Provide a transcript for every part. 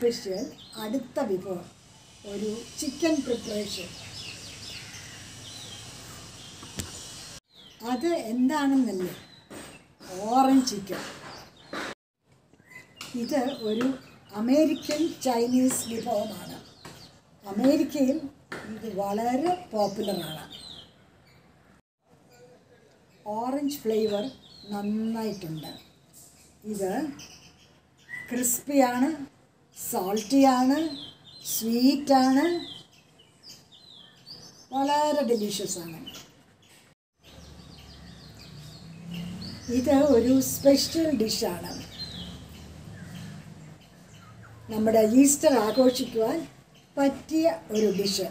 special അടുത്ത വിഭവം ഒരു ചിക്കൻ പ്രിപ്പറേഷൻ അത് എന്താണെന്നല്ലേ ഓറഞ്ച് ചിക്കൻ ഇത് ഒരു അമേരിക്കൻ ചൈനീസ് വിഭവമാണ് അമേരിക്കയിൽ ഇത് വളരെ പോപ്പുലറാണ് ഓറഞ്ച് ഫ്ലേവർ നന്നായിട്ടുണ്ട് ഇത് ക്രിസ്പിയാണ് സാൾട്ടിയാണ് സ്വീറ്റാണ് വളരെ ഡെലീഷ്യസ് ആണ് ഇത് ഒരു സ്പെഷ്യൽ ഡിഷാണ് നമ്മുടെ ഈസ്റ്റർ ആഘോഷിക്കുവാൻ പറ്റിയ ഒരു ഡിഷ്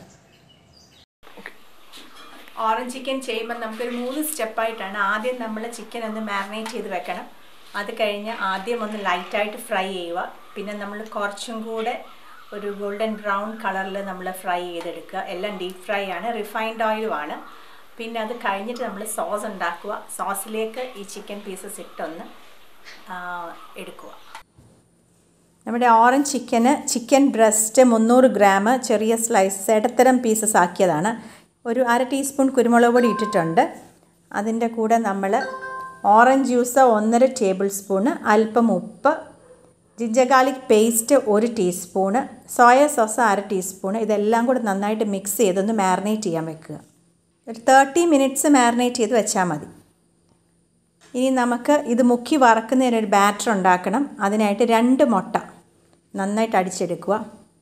ഓറഞ്ച് ചിക്കൻ ചെയ്യുമ്പോൾ നമുക്കൊരു മൂന്ന് സ്റ്റെപ്പായിട്ടാണ് ആദ്യം നമ്മൾ ചിക്കൻ ഒന്ന് മാരിനേറ്റ് ചെയ്ത് വെക്കണം അത് കഴിഞ്ഞ് ആദ്യം ഒന്ന് ലൈറ്റായിട്ട് ഫ്രൈ ചെയ്യുക പിന്നെ നമ്മൾ കുറച്ചും കൂടെ ഒരു ഗോൾഡൻ ബ്രൗൺ കളറിൽ നമ്മൾ ഫ്രൈ ചെയ്തെടുക്കുക എല്ലാം ഡീപ്പ് ഫ്രൈ ആണ് റിഫൈൻഡ് ഓയിലുമാണ് പിന്നെ അത് കഴിഞ്ഞിട്ട് നമ്മൾ സോസ് ഉണ്ടാക്കുക സോസിലേക്ക് ഈ ചിക്കൻ പീസസ് ഇട്ടൊന്ന് ആ, എടുക്കുക നമ്മുടെ ഓറഞ്ച് ചിക്കന് ചിക്കൻ ബ്രസ്റ്റ് മുന്നൂറ് ഗ്രാം ചെറിയ സ്ലൈസ് ഇടത്തരം പീസസ് ആക്കിയതാണ് ഒരു അര ടീസ്പൂൺ കുരുമുളക് പൊടി ഇട്ടിട്ടുണ്ട് അതിൻ്റെ കൂടെ നമ്മൾ ഓറഞ്ച് ജ്യൂസ് ഒന്നര ടേബിൾ സ്പൂണ് അല്പം ഉപ്പ് ജിഞ്ചർ ഗാർലിക് പേസ്റ്റ് ഒരു ടീസ്പൂണ് സോയ സോസ് അര ടീസ്പൂണ് ഇതെല്ലാം കൂടെ നന്നായിട്ട് മിക്സ് ചെയ്തൊന്ന് മാരിനേറ്റ് ചെയ്യാൻ വെക്കുക ഒരു തേർട്ടി മിനിറ്റ്സ് മാരിനേറ്റ് ചെയ്ത് വെച്ചാൽ മതി ഇനി നമുക്ക് ഇത് മുക്കി വറക്കുന്നതിന് ഒരു ബാറ്റർ ഉണ്ടാക്കണം അതിനായിട്ട് രണ്ട് മുട്ട നന്നായിട്ട് അടിച്ചെടുക്കുക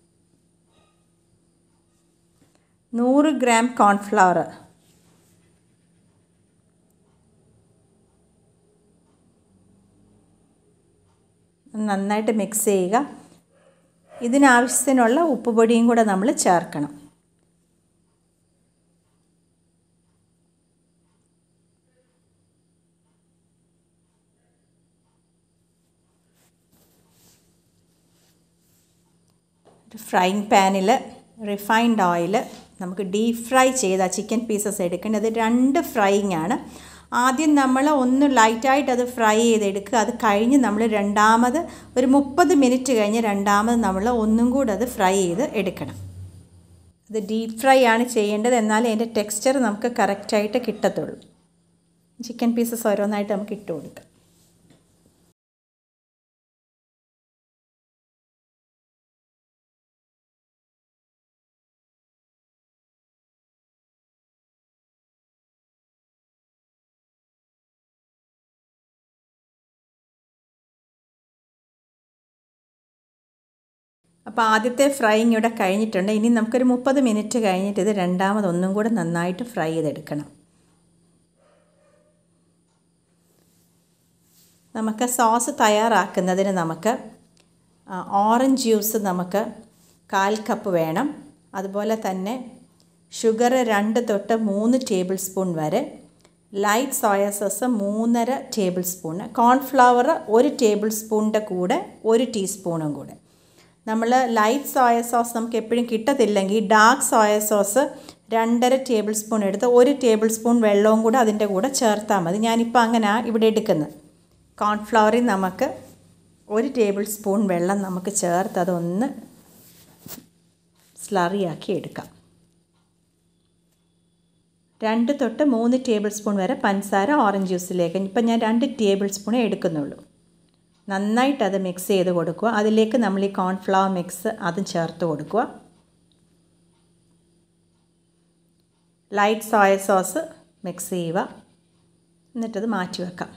നൂറ് ഗ്രാം കോൺഫ്ലവർ നന്നായിട്ട് മിക്സ് ചെയ്യുക ഇതിനാവശ്യത്തിനുള്ള ഉപ്പുപൊടിയും കൂടെ നമ്മൾ ചേർക്കണം ഒരു ഫ്രൈങ് പാനിൽ റിഫൈൻഡ് ഓയിൽ നമുക്ക് ഡീപ് ഫ്രൈ ചെയ്ത ചിക്കൻ പീസസ് എടുക്കേണ്ടത് രണ്ട് ഫ്രൈയിങ് ആണ് ആദ്യം നമ്മൾ ഒന്ന് ലൈറ്റായിട്ട് അത് ഫ്രൈ ചെയ്തെടുക്കുക അത് കഴിഞ്ഞ് നമ്മൾ രണ്ടാമത് ഒരു മുപ്പത് മിനിറ്റ് കഴിഞ്ഞ് രണ്ടാമത് നമ്മൾ ഒന്നും കൂടെ അത് ഫ്രൈ ചെയ്ത് എടുക്കണം ഇത് ഡീപ് ഫ്രൈ ആണ് ചെയ്യേണ്ടത് എന്നാൽ അതിൻ്റെ ടെക്സ്ചർ നമുക്ക് കറക്റ്റായിട്ട് കിട്ടത്തുള്ളൂ ചിക്കൻ പീസസ് ഓരോന്നായിട്ട് നമുക്ക് ഇട്ട് കൊടുക്കാം അപ്പോൾ ആദ്യത്തെ ഫ്രൈയിങ് ഇവിടെ കഴിഞ്ഞിട്ടുണ്ട് ഇനി നമുക്കൊരു മുപ്പത് മിനിറ്റ് കഴിഞ്ഞിട്ട് ഇത് രണ്ടാമത് ഒന്നും കൂടെ നന്നായിട്ട് ഫ്രൈ ചെയ്തെടുക്കണം നമുക്ക് സോസ് തയ്യാറാക്കുന്നതിന് നമുക്ക് ആ, ഓറഞ്ച് ജ്യൂസ് നമുക്ക് കാൽ കപ്പ് വേണം അതുപോലെ തന്നെ ഷുഗർ രണ്ട് തൊട്ട് മൂന്ന് ടേബിൾ സ്പൂൺ വരെ ലൈറ്റ് സോയ സോസ് മൂന്നര ടേബിൾ സ്പൂൺ കോൺഫ്ലവർ ഒരു ടേബിൾ സ്പൂണിൻ്റെ കൂടെ ഒരു ടീസ്പൂണും കൂടെ നമ്മൾ ലൈറ്റ് സോയ സോസ് നമുക്ക് എപ്പോഴും കിട്ടത്തില്ലെങ്കിൽ ഡാർക്ക് സോയ സോസ് രണ്ടര ടേബിൾ സ്പൂൺ എടുത്ത് ഒരു ടേബിൾ സ്പൂൺ വെള്ളവും കൂടെ അതിൻ്റെ കൂടെ ചേർത്താൽ മതി ഞാനിപ്പോൾ അങ്ങനെയാണ് ഇവിടെ എടുക്കുന്നത് കോൺഫ്ലവറിൽ നമുക്ക് ഒരു ടേബിൾ സ്പൂൺ വെള്ളം നമുക്ക് ചേർത്ത് അതൊന്ന് സ്ലറിയാക്കി എടുക്കാം രണ്ട് തൊട്ട് മൂന്ന് ടേബിൾ സ്പൂൺ വരെ പഞ്ചസാര ഓറഞ്ച് ജ്യൂസിലേക്ക് ഇപ്പം ഞാൻ രണ്ട് ടേബിൾ സ്പൂണേ എടുക്കുന്നുള്ളൂ നന്നായിട്ട് അത് മിക്സ് ചെയ്ത് കൊടുക്കുക അതിലേക്ക് നമ്മൾ ഈ കോൺഫ്ലവർ മിക്സ് അതും ചേർത്ത് കൊടുക്കുക ലൈറ്റ് സോയ സോസ് മിക്സ് ചെയ്യുക എന്നിട്ടത് മാറ്റി വെക്കാം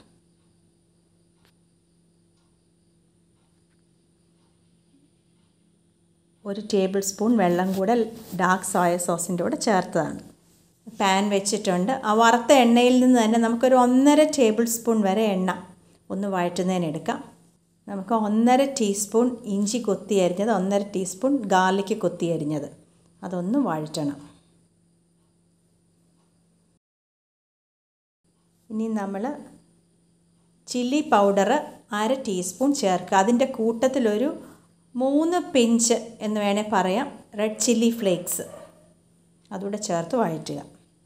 ഒരു ടേബിൾ സ്പൂൺ വെള്ളം കൂടെ ഡാർക്ക് സോയ സോസിൻ്റെ കൂടെ ചേർത്തതാണ് പാൻ വെച്ചിട്ടുണ്ട് ആ വറുത്ത എണ്ണയിൽ നിന്ന് തന്നെ നമുക്കൊരു ഒന്നര ടേബിൾ സ്പൂൺ വരെ എണ്ണ ഒന്ന് വഴറ്റുന്നതിന് എടുക്കാം നമുക്ക് ഒന്നര ടീസ്പൂൺ ഇഞ്ചി കൊത്തി അരിഞ്ഞത് ഒന്നര ടീസ്പൂൺ ഗാർലിക്ക് കൊത്തി അരിഞ്ഞത് അതൊന്ന് വഴറ്റണം ഇനി നമ്മൾ ചില്ലി പൗഡർ അര ടീസ്പൂൺ ചേർക്കുക അതിൻ്റെ കൂട്ടത്തിലൊരു മൂന്ന് പിഞ്ച് എന്ന് വേണേൽ പറയാം റെഡ് ചില്ലി ഫ്ലേക്സ് അതുകൂടെ ചേർത്ത് വഴറ്റുക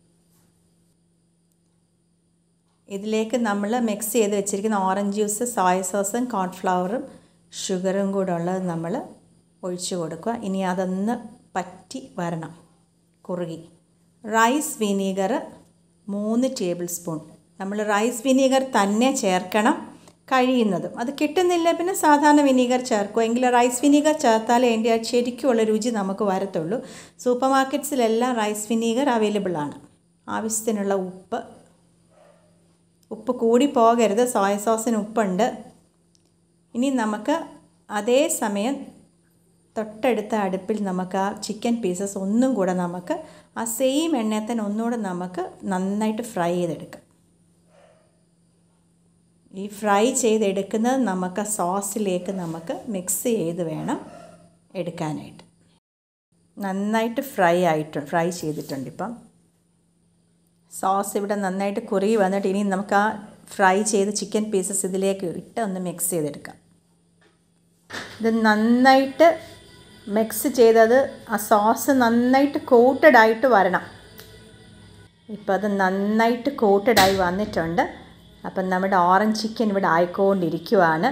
ഇതിലേക്ക് നമ്മൾ മിക്സ് ചെയ്ത് വെച്ചിരിക്കുന്ന ഓറഞ്ച് ജ്യൂസ് സോയ സോസും കോൺഫ്ലവറും ഷുഗറും കൂടെ ഉള്ളത് നമ്മൾ ഒഴിച്ചു കൊടുക്കുക ഇനി അതൊന്ന് പറ്റി വരണം കുറുകി റൈസ് വിനീഗർ മൂന്ന് ടേബിൾ സ്പൂൺ നമ്മൾ റൈസ് വിനീഗർ തന്നെ ചേർക്കണം കഴിയുന്നതും അത് കിട്ടുന്നില്ല പിന്നെ സാധാരണ വിനീഗർ ചേർക്കുക എങ്കിൽ റൈസ് വിനീഗർ ചേർത്താലേ അതിൻ്റെ ആ ശരിക്കുമുള്ള രുചി നമുക്ക് വരത്തുള്ളൂ സൂപ്പർ മാർക്കറ്റ്സിലെല്ലാം റൈസ് വിനീഗർ അവൈലബിൾ ആണ് ആവശ്യത്തിനുള്ള ഉപ്പ് ഉപ്പ് കൂടി പോകരുത് സോയ സോസിന് ഉപ്പുണ്ട് ഇനി നമുക്ക് അതേ സമയം തൊട്ടടുത്ത അടുപ്പിൽ നമുക്ക് ആ ചിക്കൻ പീസസ് ഒന്നും കൂടെ നമുക്ക് ആ സെയിം എണ്ണയിൽ തന്നെ ഒന്നുകൂടെ നമുക്ക് നന്നായിട്ട് ഫ്രൈ ചെയ്തെടുക്കാം ഈ ഫ്രൈ ചെയ്തെടുക്കുന്നത് നമുക്ക് സോസിലേക്ക് നമുക്ക് മിക്സ് ചെയ്ത് വേണം എടുക്കാനായിട്ട് നന്നായിട്ട് ഫ്രൈ ആയിട്ട് ഫ്രൈ ചെയ്തിട്ടുണ്ട് ഇപ്പം സോസ് ഇവിടെ നന്നായിട്ട് കുറുകി വന്നിട്ട് ഇനി നമുക്ക് ആ ഫ്രൈ ചെയ്ത ചിക്കൻ പീസസ് ഇതിലേക്ക് ഇട്ട് ഒന്ന് മിക്സ് ചെയ്തെടുക്കാം ഇത് നന്നായിട്ട് മിക്സ് ചെയ്തത് ആ സോസ് നന്നായിട്ട് കോട്ടഡ് ആയിട്ട് വരണം ഇപ്പം അത് നന്നായിട്ട് കോട്ടഡ് ആയി വന്നിട്ടുണ്ട് അപ്പം നമ്മുടെ ഓറഞ്ച് ചിക്കൻ ഇവിടെ ആയിക്കൊണ്ടിരിക്കുവാണ്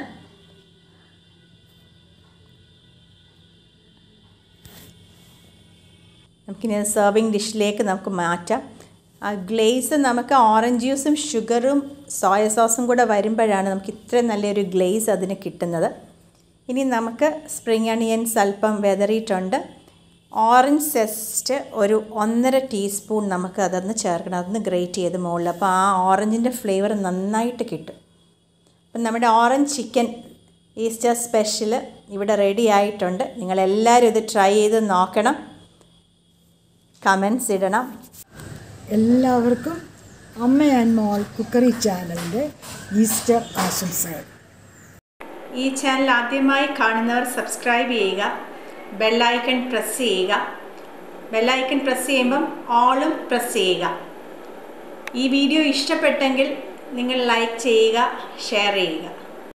നമുക്കിനി സെർവിങ് ഡിഷിലേക്ക് നമുക്ക് മാറ്റാം ആ ഗ്ലേസ് നമുക്ക് ഓറഞ്ച് ജ്യൂസും ഷുഗറും സോയ സോസും കൂടെ വരുമ്പോഴാണ് നമുക്ക് ഇത്രയും നല്ലൊരു ഗ്ലേസ് അതിന് കിട്ടുന്നത് ഇനി നമുക്ക് സ്പ്രിങ് അണിയൻസ് അല്പം വെതറിയിട്ടുണ്ട് ഓറഞ്ച് സെസ്റ്റ് ഒരു ഒന്നര ടീസ്പൂൺ നമുക്ക് അതൊന്ന് ചേർക്കണം അതൊന്ന് ഗ്രേറ്റ് ചെയ്ത് മുകളിൽ അപ്പോൾ ആ ഓറഞ്ചിൻ്റെ ഫ്ലേവർ നന്നായിട്ട് കിട്ടും അപ്പം നമ്മുടെ ഓറഞ്ച് ചിക്കൻ ഈസ്റ്റർ സ്പെഷ്യൽ ഇവിടെ റെഡി ആയിട്ടുണ്ട് നിങ്ങളെല്ലാവരും ഇത് ട്രൈ ചെയ്ത് നോക്കണം കമൻസ് ഇടണം എല്ലാവർക്കും അമ്മ ആൻഡ് മോൾ കുക്കറി ചാനലിൻ്റെ ഈസ്റ്റർ ആശംസകൾ ഈ ചാനൽ ആദ്യമായി കാണുന്നവർ സബ്സ്ക്രൈബ് ചെയ്യുക ബെല്ലൈക്കൺ പ്രസ് ചെയ്യുക ബെല്ലൈക്കൺ പ്രസ് ചെയ്യുമ്പം ഓളും പ്രസ് ചെയ്യുക ഈ വീഡിയോ ഇഷ്ടപ്പെട്ടെങ്കിൽ നിങ്ങൾ ലൈക്ക് ചെയ്യുക ഷെയർ ചെയ്യുക